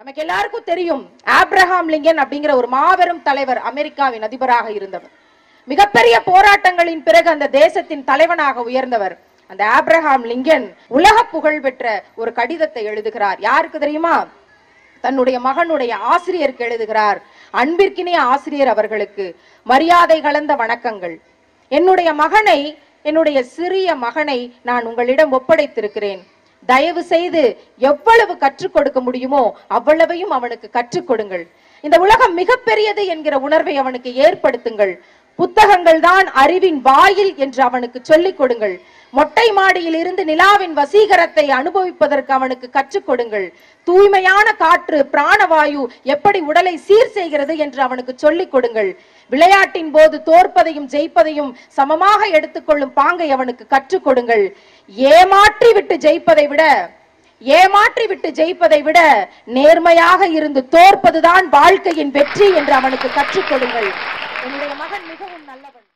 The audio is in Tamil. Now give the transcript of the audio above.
நமக்கு எல்லாருக்கும் தெரியும் ஆப்ரஹாம் லிங்கன் அப்படிங்கிற ஒரு மாபெரும் தலைவர் அமெரிக்காவின் அதிபராக இருந்தவர் மிகப்பெரிய போராட்டங்களின் பிறகு அந்த தேசத்தின் தலைவனாக உயர்ந்தவர் அந்த ஆப்ரஹாம் லிங்கன் உலக புகழ் பெற்ற ஒரு கடிதத்தை எழுதுகிறார் யாருக்கு தெரியுமா தன்னுடைய மகனுடைய ஆசிரியருக்கு எழுதுகிறார் அன்பிற்கினிய ஆசிரியர் அவர்களுக்கு மரியாதை கலந்த வணக்கங்கள் என்னுடைய மகனை என்னுடைய சிறிய மகனை நான் உங்களிடம் ஒப்படைத்திருக்கிறேன் தயவு செய்து எவ்வளவு கற்றுக் கொடுக்க முடியுமோ அவ்வளவையும் அவனுக்கு கற்றுக் கொடுங்கள் இந்த உலகம் மிகப்பெரியது என்கிற உணர்வை அவனுக்கு ஏற்படுத்துங்கள் புத்தகங்கள் தான் அறிவின் வாயில் என்று அவனுக்கு சொல்லிக் கொடுங்கள் மொட்டை மாடியில் இருந்து நிலாவின் வசீகரத்தை அனுபவிப்பதற்கு அவனுக்கு கற்றுக் கொடுங்கள் தூய்மையான காற்று பிராணவாயு எப்படி உடலை சீர் செய்கிறது என்று அவனுக்கு சொல்லிக் கொடுங்கள் விளையாட்டின் போது தோற்பதையும் ஜெயிப்பதையும் சமமாக எடுத்துக்கொள்ளும் பாங்கை அவனுக்கு கற்றுக் கொடுங்கள் ஏமாற்றி விட்டு ஜெயிப்பதை விட ஏமாற்றி விட்டு ஜெயிப்பதை விட நேர்மையாக இருந்து தோற்பதுதான் வாழ்க்கையின் வெற்றி என்று அவனுக்கு கற்றுக் கொடுங்கள் என்னுடைய மகன் மிகவும் நல்லவன்